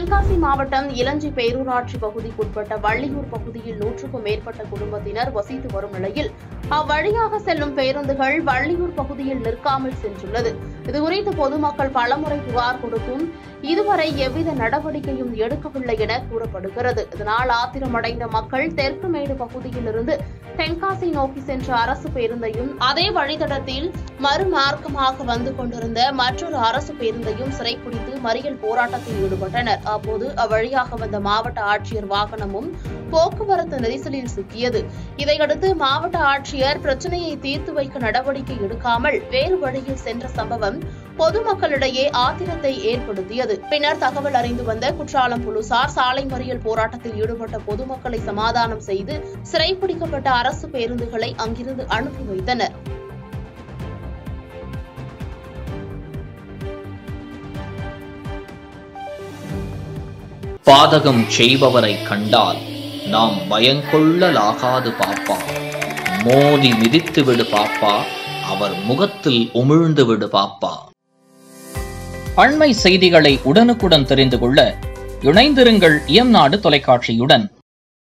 தென்காசி மாவட்டம் இளஞ்சி பேரூராட்சி பகுதிக்குட்பட்ட வள்ளியூர் பகுதியில் நூற்றுக்கும் மேற்பட்ட குடும்பத்தினர் வசித்து வரும் நிலையில் அவ்வழியாக செல்லும் பேருந்துகள் வள்ளியூர் பகுதியில் நிற்காமல் சென்றுள்ளது இதுகுறித்து பொதுமக்கள் பலமுறை புகார் கொடுத்தும் இதுவரை எவ்வித நடவடிக்கையும் எடுக்கவில்லை என கூறப்படுகிறது இதனால் ஆத்திரமடைந்த மக்கள் தெற்கு மேடு பகுதியிலிருந்து தென்காசி நோக்கி சென்ற அரசு பேருந்தையும் அதே வழித்தடத்தில் மறுமார்க்கமாக வந்து கொண்டிருந்த மற்றொரு அரசு பேருந்தையும் சிறைப்பிடித்து மறியல் போராட்டத்தில் ஈடுபட்டனர் அப்போது அவ்வழியாக வந்த மாவட்ட ஆட்சியர் வாகனமும் போக்குவரத்து நெரிசலில் சிக்கியது இதையடுத்து மாவட்ட ஆட்சியர் பிரச்சனையை தீர்த்து வைக்க நடவடிக்கை எடுக்காமல் வேறு வழியில் சென்ற சம்பவம் பொதுமக்களிடையே ஆத்திரத்தை ஏற்படுத்தியது பின்னர் தகவல் அறிந்து வந்த குற்றாலம் போலீசார் சாலை மறியல் போராட்டத்தில் ஈடுபட்ட பொதுமக்களை சமாதானம் செய்து சிறைப்பிடிக்கப்பட்ட அரசு பேருந்துகளை அங்கிருந்து அனுப்பி வைத்தனர் பாதகம் செய்பவரை கண்டால் நாம் பயங்கொள்ளலாகாது பாப்பா மோதி மிதித்து விடு பாப்பா அவர் முகத்தில் உமிழ்ந்து விடு பாப்பா அண்மை செய்திகளை உடனுக்குடன் தெரிந்து கொள்ள இணைந்திருங்கள் இயம்நாடு தொலைக்காட்சியுடன்